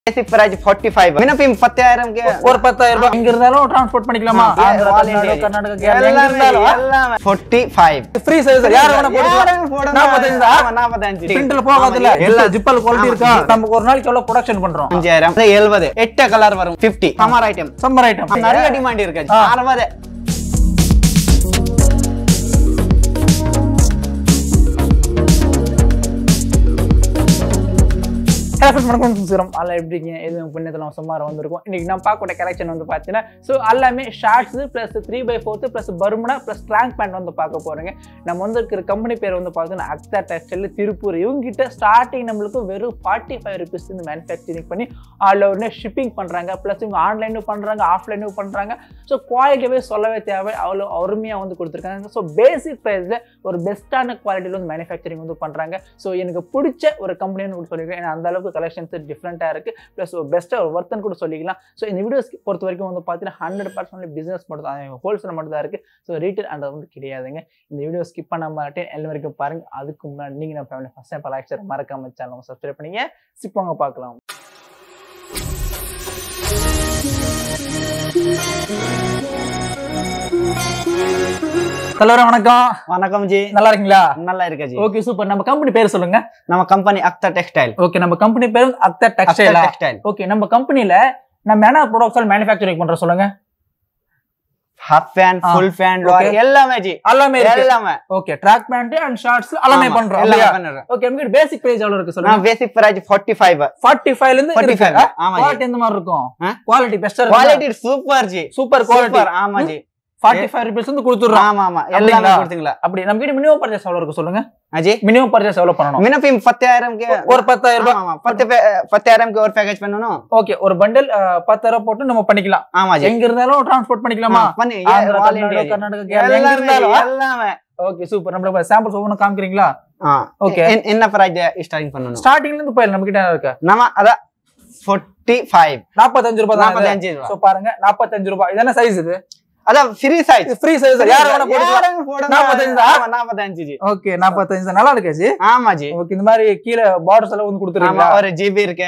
பேசிக் price 45 minimum 10000 க்கு ஒரு பத்தாயிரம் ரூபாய் இங்க இருந்தாலும் டிரான்ஸ்போர்ட் பண்ணிக்கலாமா ஆந்திரா All தமிழ்நாடு India. கர்நாடகா கேரளா எங்க எல்லாமே இருந்தாலும் எல்லாமே 45 ஃப்ரீ சர்வீஸ் யார் வேணா யாரும் போட்டுக்கலாம் போடுங்க. நாற்பத்தஞ்சு ஆமா, 45 பிரிண்ட்ல போகாதுல்ல ஆமா, எல்லா ஜிப்பல் குவாலிட்டி ஆமா, இருக்கா ஜிப்பல். நம்ம ஒரு நாளைக்கு எவ்வளவு ப்ரொடக்ஷன் பண்றோம் அஞ்சாயிரம் இது 70 எட்டு கலர் வரும் 50 சம்மர் ஐட்டம் சம்மர் ஐட்டம் நிறைய டிமாண்ட் இருக்கு ஆ. 60 ஹலோ ஃப்ரெண்ட்ஸ் வணக்கம் சுசிரம் அல்ல எப்படிங்க இது புண்ணியத்தில் நம்ம சுமார் வந்திருக்கோம் இன்னைக்கு நான் பார்க்கக்கூடிய கலெக்ஷன் வந்து பார்த்தீங்கன்னா ஸோ எல்லாமே shorts plus three by fourth plus பர்முனா ப்ளஸ் ட்ராங்க் பேண்ட் வந்து பார்க்க போகிறேங்க நம்ம வந்து இருக்கிற கம்பெனி பேர் வந்து பார்த்தீங்கன்னா அக்தா டெக்ஸ்டைல் திருப்பூர் இவங்ககிட்ட ஸ்டார்டிங் நம்மளுக்கு வெறும் ஃபார்ட்டி ஃபைவ் ருபீஸ் இந்த மேனுஃபேக்சரிங் பண்ணி ஆல் ஓவர்னே ஷிப்பிங் பண்ணுறாங்க ப்ளஸ் இவங்க ஆன்லைனும் பண்ணுறாங்க ஆஃப்லைனும் பண்ணுறாங்க ஸோ குவாலிட்டியாகவே சொல்லவே தேவை அவ்வளோ அருமையாக வந்து கொடுத்துருக்காங்க ஸோ பேசிக் ப்ரைஸில் ஒரு பெஸ்ட்டான குவாலிட்டியில் வந்து மேனுஃபேக்சரிங் வந்து பண்ணுறாங்க ஸோ எனக்கு பிடிச்ச ஒரு கம்பெனின்னு கூட சொல்லியிருக்கேன் ஏன்னா அந்த அளவுக்கு கலெக்ஷன்ஸ் டிஃப்ரெண்ட்டாக இருக்குது ப்ளஸ் பெஸ்ட்டாக ஒரு ஒர்த்தன் கூட சொல்லிக்கலாம் ஸோ இந்த வீடியோஸ் பொறுத்த வரைக்கும் வந்து பார்த்தீங்கன்னா ஹண்ட்ரட் பர்சன்ட் பிஸ்னஸ் மட்டும் தான் ஹோல்சேல் மட்டும் தான் இருக்குது ஸோ ரீட்டைல் அந்த வந்து கிடையாதுங்க இந்த வீடியோ ஸ்கிப் பண்ண மாட்டேன் எல்லா வரைக்கும் பாருங்க அதுக்கு முன்னாடி நீங்கள் நம்ம ஃபேமிலி ஃபஸ்ட் டைம் லைக் மறக்காம சேனல் சப்ஸ்கிரைப் பண்ணிங்க சிப்பாங்க பார்க்கலாம் தலைவரே வணக்கம் வணக்கம் ஜி நல்லா இருக்கீங்களா நல்லா இருக்கா ஜி ஓகே சூப்பர் நம்ம கம்பெனி பேர் சொல்லுங்க நம்ம கம்பெனி அக்தா டெக்ஸ்டைல் ஓகே நம்ம கம்பெனி பேர் அக்தா அக்தா டெக்ஸ்டைலா டெக்ஸ்டைல் ஓகே நம்ம கம்பெனில நம்ம என்ன ப்ராடக்ட்ஸ் மேனுஃபேக்சரிங் பண்றோம் சொல்லுங்க ஹாஃப் பேண்ட் ஆ. Full pant Okay. எல்லாமே ஜி எல்லாமே இருக்கு எல்லாமே okay track pant and shorts எல்லாமே ஆமா, பண்றோம் எல்லாமே இல்லையா பண்ணுறோம் ஓகே உங்களுக்கு பேசிக் பிரைஸ் எவ்வளவு இருக்கு சொல்லுங்க நான் பேசிக் பிரைஸ் 45 45 ல இருந்து 45 இருக்கு ஆமா ஜி குவாலிட்டி எந்த மாதிரி இருக்கும் ஆ? குவாலிட்டி பெஸ்டா quality super ji super quality super ஆமா ஜி 45 ருபீஸ் வந்து கொடுத்துறோம் ஆமா ஆமா அப்படிங்களா? எல்லாமே கொடுத்தீங்களா அப்படி நம்ம கிட்ட மினிமம் பர்ச்சேஸ் எவ்வளவு இருக்கு சொல்லுங்க அஜி மினிமம் பர்ச்சேஸ் எவ்வளவு பண்ணணும் மினிமம் 10000 க்கு ஒரு 10000 ரூபாய் ஆமா, ஆமா. பத்து பே- பத்தாயிரம் க்கு ஒரு பேக்கேஜ் பண்ணணும் ஓகே ஒரு பண்டல் 10000 ரூபாய் போட்டு நம்ம பண்ணிக்கலாம் ஆமா ஜி எங்க இருந்தாலும் டிரான்ஸ்போர்ட் பண்ணிக்கலாமா ஆ, பண்ணி ஆந்திரா all India தமிழ்நாடு ஜி. கர்நாடகா கேரளா எங்க எல்லாமே இருந்தாலும் எல்லாமே ஓகே சூப்பர் நம்மளுக்கு சாம்பிள்ஸ் ஒவ்வொன்றும் காமிக்கிறீங்களா ஆ, Okay. என்- என்ன பிரைஸ் ஸ்டார்டிங் பண்ணணும் ஸ்டார்டிங்ல இருந்து போயிடலாம் நம்ம கிட்ட இருக்கு நம்ம அத 45 நாற்பத்தஞ்சு ரூபாய் தான் 45 ரூபாய் சோ பாருங்க நாற்பத்தஞ்சு ரூபாய் இது என்ன சைஸ் இது அத ஃப்ரீ சைஸ் இது ஃப்ரீ சைஸ் யார வேணா போட்டுக்கலாம் 45 தான்? 45 45 ஜி ஓகே நாற்பத்தஞ்சு தான் நல்லா இருக்கு ஜி ஆமா ஜி ஓகே இந்த மாதிரி கீழே பார்டர்ஸ் எல்லாம் வந்து ஆமா கொடுத்துருக்கீங்களா ஒரு ஜிபி இருக்கு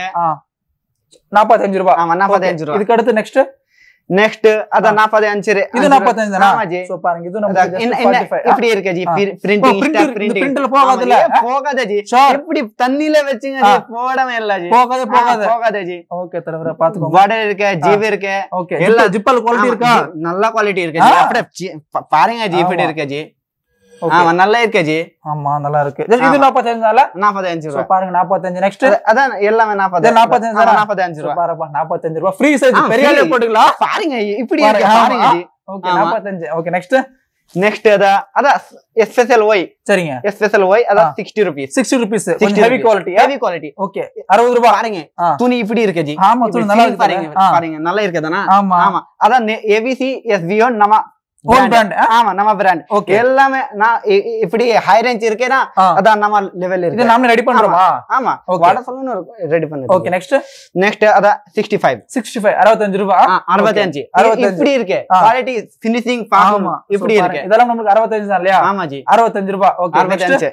நாற்பத்தஞ்சு ரூபாய் ஆமா 45 ரூபாய் இதுக்கு அடுத்து நெக்ஸ்ட் நெக்ஸ்ட் அத 45 ரூபாய் இது நாற்பத்தஞ்சு தானா ஆமா ஜி சோ பாருங்க இது அத நமக்கு என்ன- just என்ன 45. இப்படி இருக்கு ஜி ஆ. பிரிண்டிங் ஓ, printer- இந்த பிரிண்டிங் printerல போகாதுல்ல? போகாத ஜி Sure. இப்படி தண்ணில வச்சுங்க ஆ. ஜி போடவே இல்ல ஜி போகாத ஆ, போகாத போகாத ஜி ஓகே தலைவர பாத்துக்கோங்க பார்டர் இருக்கு ஜிபி இருக்கு ஓகே எல்லா- எல்லா ஜிப்பல் குவாலிட்டி ஆமா, இருக்கா ஜி, நல்ல குவாலிட்டி இருக்கு ஜி ஆ. அப்படியே ஜி- பா- பாருங்க ஜி இப்படி ஆமா. இருக்கு ஜி ஓகே ஆமா நல்லா இருக்கு ஜி ஆமா நல்லா இருக்கு இது ஆமா. நாற்பத்தஞ்சு தான்ல நாற்பத்தஞ்சு சோ ரூபாய் பாருங்க நாற்பத்தஞ்சு நெக்ஸ்ட் அது- அதான் எல்லாமே நாற்பது இது 45 தானா? நாற்பத்தஞ்சு ரூபாய் பாருப்பா நாற்பத்தஞ்சு ரூபாய் ஃப்ரீ சைஸ் ஆ, பெரிய free. ஆளே போட்டுக்கலாம் பாருங்க இப்படி பாருங்க, இருக்கு ஆமா. பாருங்க ஜி ஓகே ஆமா. நாற்பத்தஞ்சு ஓகே நெக்ஸ்ட் நெக்ஸ்ட் அத அதான் எஸ்பெஷல் ஒய் சரிங்க எஸ்பெஷல் ஒய் அதான் ஆ. Sixty rupees sixty rupees sixty கொஞ்சம் heavy quality heavy quality okay அறுபது ரூபாய் பாருங்க ஆ. துணி இப்படி இருக்கு ஜி ஆமா இப்படி துணி நல்லா feel இருக்கு பாருங்க ஆ. பாருங்க நல்லா இருக்குதானா ஆமா ஆமா அதான் ஏபிசி எஸ் வியோன் நம்ம ஓன் brand. பிராண்ட் ஆமா நம்ம பிராண்ட் ஓகே எல்லாமே நான் இ- இ- இப்படி ஹை ரேஞ்ச் இருக்கேனா ஆ. அதான் நம்ம லெவல் இது இருக்கு நாம ரெடி பண்றோமா ஆமா Okay. வாட சொல்லணும் ரெடி பண்ணு ஓகே நெக்ஸ்ட் நெக்ஸ்ட் அதான் சிக்ஸ்டி ஃபைவ் சிக்ஸ்டி ஃபைவ் அறுபத்தஞ்சு ரூபாய் அறுபத்தஞ்சு அறுபத்தஞ்சு. இப்படி இருக்கு ஆ. குவாலிட்டி ஃபினிஷிங் பார்க்கணும் இப்படி So, இருக்கு பாருங்க, இதெல்லாம் நமக்கு அறுபத்தஞ்சு தான் இல்லையா ஆமா ஜி அறுபத்தஞ்சு ரூபாய் ஓகே நெக்ஸ்ட் அறுபத்தஞ்சு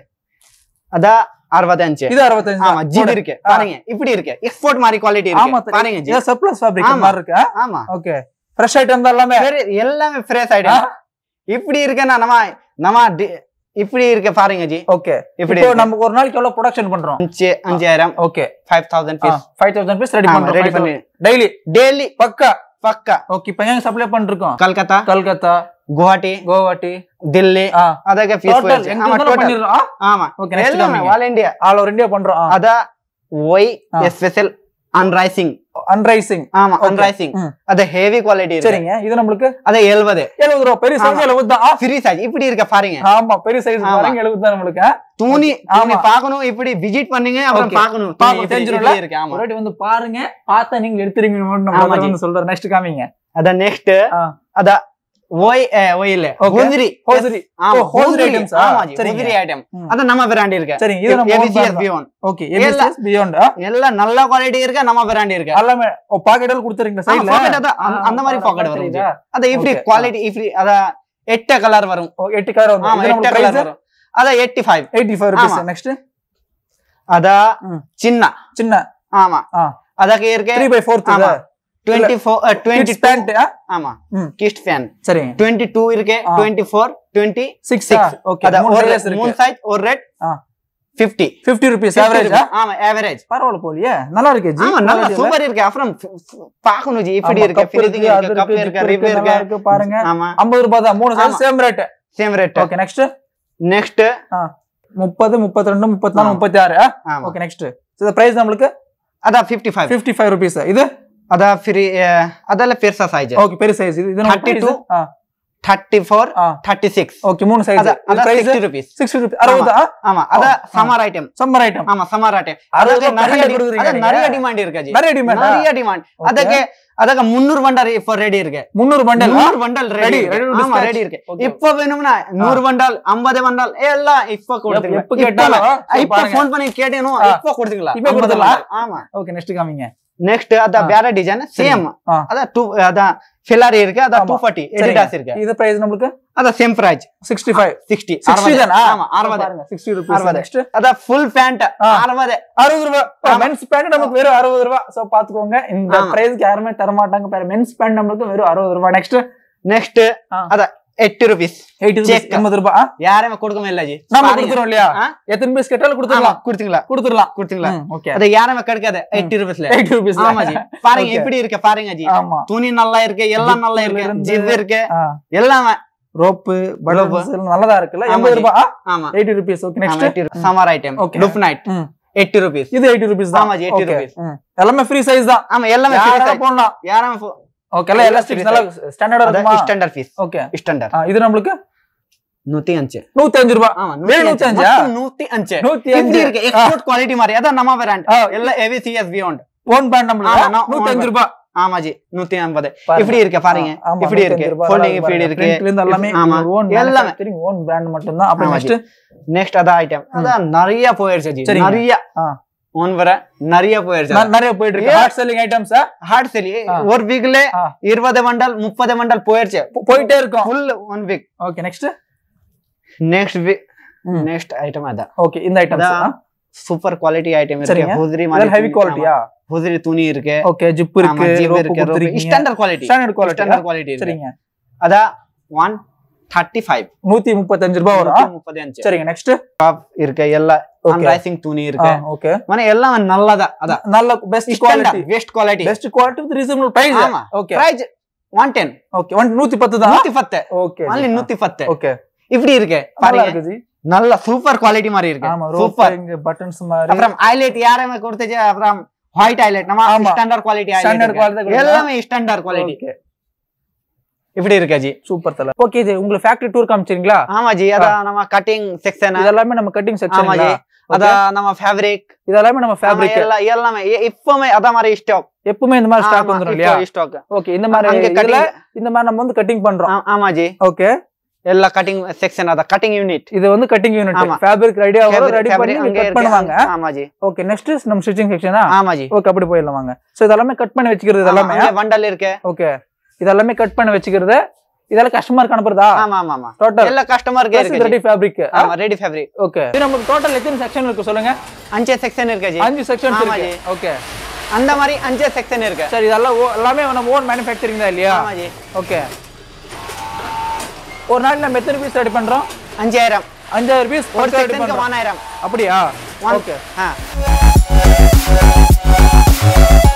அதான் அறுபத்தஞ்சு இது அறுபத்தஞ்சு ஆமா ஜிபி இருக்கு பாருங்க இப்படி இருக்கு எக்ஸ்போர்ட் மாதிரி குவாலிட்டி ஆமா இருக்கு பாருங்க ஜி இது சர்ப்ளஸ் ஃபேப்ரிக் ஆமா. மாதிரி இருக்கு ஆமா ஓகே ஃப்ரெஷ் ஐட்டம் தான் எல்லாமே சரி எல்லாமே ஃப்ரெஷ் ஐட்டம் இப்படி இருக்கேன்னா நம்ம நம்ம டி- இப்படி இருக்கு பாருங்க ஜி ஓகே இப்படி இப்போ இருக்கு. நமக்கு ஒரு நாளைக்கு எவ்வளவு ப்ரொடக்ஷன் பண்றோம் அஞ்சு அஞ்சாயிரம் okay five thousand piece five thousand piece ready பண்றோம் ரெடி பண்ணி டெய்லி டெய்லி பக்கா பக்கா ஓகே இப்போ எங்க சப்ளை பண்ணிருக்கோம் கல்கத்தா கல்கத்தா குவாஹாட்டி கோவாட்டி தில்லி ஆ ಅದಕ್ಕೆ ಫೀಸ್ டோட்டல் எங்க இருந்தாலும் பண்ணிடுறோம் ஆமா ஓகே நெக்ஸ்ட் எல்லாமே காமிங்க all India all over India பண்றோம் ಅದ ಒಯ್ ஆ. ಎಸ್ಪೆಷಲ್ ಅನ್ರೈಸಿಂಗ್ அன்ரைசிங் ஆமா Okay. ಅನ್ರೈಸಿಂಗ್ ம். ಅದ ಹೆವಿ ಕ್ವಾಲಿಟಿ இருக்கு சரிங்க இது நம்மளுக்கு ಅದ எழுபது எழுபது ரூபா பெரிய சைஸ் ஆமா. எழுபது தான் ஆ, ஃப்ரீ சைஸ் இப்படி இருக்க பாருங்க ஆமா பெரிய சைஸ் ஆமா. பாருங்க எழுபது தான் நம்மளுக்கு ஆ. தூணி ஆமா. தூணி பார்க்கணும் இப்படி விசிட் பண்ணுங்க அப்புறம் Okay. பார்க்கணும் பாப்போம், தூணி இப்படி- தெரிஞ்சிரும்ல? இப்படி இருக்கு ஆமா ஒரு வாட்டி வந்து பாருங்க பார்த்தா நீங்க எடுத்துறீங்க நம்ம ஆமா brother ஜி. வந்து சொல்றாரு நெக்ஸ்ட் காமிங்க ಅದ ನೆಕ್ಸ್ಟ್ ஆ. ಅದ ಒಯ್ ಒಯ್ ಇಲ್ಲ Okay. ಹುಂದ್ರಿ ஹோசரி ஆமா ஓ, hosiery ಹುಂದ್ರಿ items ஆ? ஆமா ஜி சரிங்க. ಹುಂದ್ರಿ ಐಟಮ್ ம். ಅದ ನಮ್ಮ ಬ್ರಾಂಡ್ ಇருக்கு சரிங்க இது நம்ம own ABCS brand தான். Beyond. ஓகே எபிசிஎஸ் பியாண்ட் ಎಲ್ಲ நல்ல குவாலிட்டி இருக்கு நம்ம பிராண்ட் இருக்கு எல்லாமே ஓ பாக்கெட் எல்லாம் கொடுத்துறீங்க ஆ, சைடுல pocket அதான், அந்த- அந்த மாதிரி pocket வரும் ஜி. ಅದ ಇಫ್ರಿ Okay. ಕ್ವಾಲಿಟಿ ಇಫ್ರಿ ಅದ ಎಟ್ಟ ಕಲರ್ ವரும் ஓ எட்டு கலர் வந்து ஆமா இது எட்ட நம்ம கலர் பிரைஸ் வரும் அத எயிட்டி ஃபைவ் 85 ரூபீஸ் ஆமா. நெக்ஸ்ட் அத ம். சின்ன சின்ன ஆமா ஆ. ಅದಕ್ಕೆ ಇರ್ಕೆ த்ரீ பை ஃபோர்த் ஆமா twenty four twenty two pant ஆமா ம். கிஸ்ட் ஃபேன் சரிங்க ಟ್ವೆಂಟಿ ಟೂ ಇರ್ಕೆ ஆ. Twenty four twenty six six okay ಅದ மூணு sizes ಮೂನ್ இருக்கு ಸೈಜ್ ஒரு ರೇಟ್ ஆ. ஃபிஃப்டி ஃபிஃப்டி ருபீஸ் ஆவரேஜ் ஆமா ஆவரேஜ் பரவாயில்ல போலியே நல்லா இருக்கு ஜி ஆமா நல்லா quality ல. சூப்பர் இருக்கு அப்புறம் பார்க்கணும் ஜி இப்படி ஆமா, இருக்கு cup இருக்கு, ஃபினிஷிங் அது இருக்கு கப் இருக்கு, இருக்கு zip ரிப் இருக்கு, நல்லா இருக்கு இருக்கு பாருங்க ஆமா ஐம்பது ரூபாய் தான் மூணு சைஸ் ஆமா. Same rate same rate okay next next முப்பது முப்பத்தி ரெண்டு முப்பத்தி நாலு ஆ. முப்பத்தி ஆறு ஆமா ஓகே நெக்ஸ்ட் இது பிரைஸ் நம்மளுக்கு ಅದ fifty five fifty five rupees இது ಅದ ಫ್ರೀ ಅದೆಲ್ಲ ಪೆರ್ಸ ಸೈಜ್ ஓகே பெரிய சைஸ் இது இது 32 ಥರ್ಟಿ ಫೋರ್ ஆ ಥರ್ಟಿ ಸಿಕ್ಸ್ ஓகே மூணு சைஸ் ಅದ ಅದ price sixty rupees sixty rupees அறுபது ஆமா அத ஆ. சம்மர் ஐட்டம் சம்மர் ஐட்டம் ஆமா சம்மர் ஐட்டம் அறுபது ಅದಕ್ಕೆ நிறைய கடையில டி- கொடுக்குறீங்க ಅದ நீங்க. நிறைய ಡಿಮಾಂಡ್ ಇருக்கு ಜಿ நிறைய டிமாண்ட் நிறைய ಡಿಮಾಂಡ್ ಅದಕ್ಕೆ ಅದಕ್ಕೆ ಮುನ್ನೂರು ಬಂಡಲ್ இப்போ ரெடி இருக்கு முந்நூறு பண்டல் முன்னூறு bundle ready Ready, ready to ஆமா dispatch. ரெடி இருக்கு Okay. இப்போ வேணும்னா நூறு பண்டல் ஐம்பது பண்டல் எல்லாம் இப்போ கொடுத்துக்கலாம் எப்ப கேட்டாலும் இப்போ பாருங்க. ஃபோன் பண்ணி கேட்டேனும் ஆ. இப்போ கொடுத்துக்கலாம் இப்போ 50 கொடுத்துடலாம். bundle. ஆமா ஓகே நெக்ஸ்ட் காமிங்க நெக்ஸ்ட் அத ஆ. வேற டிசைன் சேம் ஆ. அத டூ அத ஃபிலாரி இருக்கு அத ஆமா. டூ ஃபார்ட்டி சரிங்க. எடிடாஸ் இருக்கு இது பிரைஸ் நம்மளுக்கு அத same price sixty five sixty sixty தானா ஆமா அறுபது பாருங்க சிக்ஸ்டி ருபீஸ் அறுபது. நெக்ஸ்ட் அத ஃபுல் பேண்ட் ஆ. அறுபது அறுபது ரூபாய் ஆமா. மென்ஸ் பேண்ட் நமக்கு வெறும் அறுபது ரூபாய் சோ பாத்துக்கோங்க இந்த ஆமா. பிரைஸ்க்கு யாருமே தர மாட்டாங்க பாரு மென்ஸ் பேண்ட் நம்மளுக்கு வெறும் அறுபது ரூபாய் நெக்ஸ்ட் நெக்ஸ்ட் ஆ. அத எட்டு ருபீஸ் எயிட்டி Check. எண்பது ரூபாய் ஆ? யாருமே கொடுக்கவே இல்ல ஜி நாம பாருங்க. கொடுத்துறோம் இல்லையா ஆ? எத்தனை பீஸ் கேட்டாலும் ஆமா, கொடுத்துடலாம் கொடுத்தீங்களா கொடுத்துடலாம் கொடுத்தீங்களா ஓகே அது யாருமே கிடைக்காது எயிட்டி ருபீஸ்ல எயிட்டி ருபீஸ் ஆமா ஜி பாருங்க Okay. எப்படி இருக்கு பாருங்க ஜி ஆமா துணி நல்லா இருக்கு எல்லாம் நல்லா இருக்கு இருந்து- ஜிப் இருக்கு எல்லாமே ரோப்பு பட்டன்ஸ் நல்லதா இருக்குல்ல ஆமா எண்பது ஜி. ரூபாய் ஆமா eighty rupees okay next summer item Okay. லுப் நைட் ம். எட்டு ருபீஸ் இது எயிட்டி ருபீஸ் தான் ஆமா ஜி, 80 Okay. rupees. ம். எல்லாமே ஃப்ரீ சைஸ் தான் ஆமா எல்லாமே யாரும் போடலாம் யாருமே போ- ஓகே எல்லாம் எல்லாம் எலாஸ்டிக் free நல்லா ஸ்டாண்டர்டா இருக்குமா ஸ்டாண்டர்ட் ஃபீஸ் ஓகே ஸ்டாண்டர்ட் இது நம்மளுக்கு நூத்தி அஞ்சு நூத்தி அஞ்சு ரூபாய் ஆமா வேறு நூத்தி அஞ்சா? நூத்தி அஞ்சு நூத்தி இப்படி அஞ்சு இருக்கு எக்ஸ்போர்ட் குவாலிட்டி மாதிரி அதான் நம்ம பிராண்ட் ஆ. எல்லாம் AV CS beyond own pant ஆமா, நம்மளுக்கு நான் நூத்தி own அஞ்சு brand. ரூபாய் ஆமா ஜி நூத்தி ஐம்பது பாருங்க. இப்படி இருக்கு பாருங்க ஆ, ஆமா, இப்படி 105 இருக்கு ரூபாய் folding அழகா இப்படி பாருங்க. இருக்கு Printல இருந்து எல்லாமே ஆமா. ஓன் எல்லாமே. ஓன் பிராண்ட் மட்டும் தான் அப்புறம் ஆமா நெக்ஸ்ட் நெக்ஸ்ட் அதான் ஐட்டம் அதான் நிறைய போயிருச்சு ஜி சரிங்க. நிறைய ஆ. ஒன் வர நிறைய போயிருச்சு நிறைய போயிட்டு இருக்கு ஏ. ஹாட் செல்லிங் ஐட்டம்ஸ் ஹார்ட் செலி ஆ. ஒரு வீக்ல ஆ. இருபது மண்டல் முப்பது மண்டல் போயிருச்சு போயிட்டே இருக்கும் full one week okay next next week ம். நெக்ஸ்ட் ஐட்டம் அதான் ஓகே இந்த ஐட்டம்ஸ் அதான் சூப்பர் குவாலிட்டி ஐட்டம் சரிங்க. இருக்கு ஹுதிரி இதெல்லாம் ஹெவி குவாலிட்டியா ஹுதிரி துணி இருக்கு ஓகே ஜிப் ஆமா, இருக்கு ஜிப் ரோப் இருக்கு கொடுத்துருக்கீங்க standard quality standard quality standard quality இருக்கு சரிங்க அதான் ஒன் தேர்ட்டி ஃபைவ் நூத்தி முப்பத்தஞ்சு ரூபாய் வரும் முப்பது அஞ்சு சரிங்க நெக்ஸ்ட் இருக்கு ಎಲ್ಲ Okay. ரைசிங் துணி இருக்கு ஓகே மன எல்லாம் நல்லதா அதான் நல்ல best quality best quality best quality with reasonable price ஆமா okay price one ten okay one நூத்தி பத்து தான் நூத்தி பத்து ஓகே only நூத்தி பத்து ஓகே இப்படி இருக்கு நல்லா பாருங்க இருக்கு ஜி நல்ல சூப்பர் குவாலிட்டி மாதிரி இருக்கு ஆமா சூப்பர் ரோப் இங்க பட்டன்ஸ் மாதிரி அப்புறம் ஹைலைட் யாருமே கொடுத்துச்சு அப்புறம் ஒயிட் ஹைலைட் நம்ம ஆமா. ஸ்டாண்டர்ட் குவாலிட்டி Standard quality தான் கொடுக்கணும். எல்லாமே ஸ்டாண்டர்ட் குவாலிட்டி ஓகே இப்படி இருக்கா ஜி சூப்பர் தல ஓகே ஜி உங்களுக்கு ஃபேக்டரி டூர் காமிச்சீங்களா ஆமா ஜி அத நம்ம கட்டிங் செக்ஷன் இதெல்லாமே நம்ம கட்டிங் ஆமா செக்ஷன் ஜி அத நம்ம ஃபேப்ரிக் இதெல்லாமே நம்ம ஃபேப்ரிக் எல்லாம் எல்லாமே எ- இப்பவுமே அத மாதிரி ஸ்டாக் எப்பவுமே இந்த மாதிரி ஸ்டாக் வந்துரும் இல்லையா ஸ்டாக் ஓகே இந்த மாதிரி அங்க இதுல cutting- இந்த மாதிரி நம்ம வந்து கட்டிங் பண்றோம் ஆமா ஜி ஓகே ಎಲ್ಲ ಕಟಿಂಗ್ ಸೆಕ್ಷನ್ ಅದ ಕಟಿಂಗ್ ಯೂನಿಟ್ இது வந்து கட்டிங் யூனிட் ஆமா. ஃபேப்ரிக் ரெடி ஆகும் ரெடி பண்ணி கட் பண்ணுவாங்க ஆமா ஜி ஓகே நெக்ஸ்ட் நம்ம ஸ்டிச்சிங் செக்ஷனா ஆமா ஜி ஓகே அப்படி போயிடலாம் வாங்க சோ இதெல்லாமே கட் பண்ணி வச்சுக்கிறது எல்லாமே ಬಂಡಲ್ ಇರ್ಕೆ ஓகே இதெல்லாமே கட் பண்ணி வச்சுக்கிறது இதெல்லாம் கஸ்டமருக்கு அனுப்புறதா ஆமா ஆமா ஆமா டோட்டல் ಎಲ್ಲ ಕಸ್ಟಮರ್ ಗೆ ಇರ್ಕೆ ரெடி ஃபேப்ரிக் ஆமா ரெடி ஃபேப்ரிக் ஓகே இது நமக்கு டோட்டல் எத்தனை செக்ஷன் இருக்கு சொல்லுங்க ಅಂಚೆ ಸೆಕ್ಷನ್ ಇರ್ಕೆ ಜಿ அஞ்சு செக்ஷன்ஸ் ஆமா இருக்கு ஜி. ஓகே அந்த மாதிரி ಅಂಚೆ ಸೆಕ್ಷನ್ ಇರ್ಕೆ சரி இதெல்லாம் ஓ- எல்லாமே நம்ம ஓன் மேனுஃபேக்சரிங் தான் இல்லையா ஆமா ஜி ஓகே ஒரு நாளைக்கு நம்ம எத்தனை பீஸ் ரெடி பண்றோம் அஞ்சாயிரம் அஞ்சாயிரம் பீஸ் ஒரு ரெடி செக்ஷனுக்கு பண்றோம் ஒன்னாயிரம் அப்படியா One- ஓகே ஆ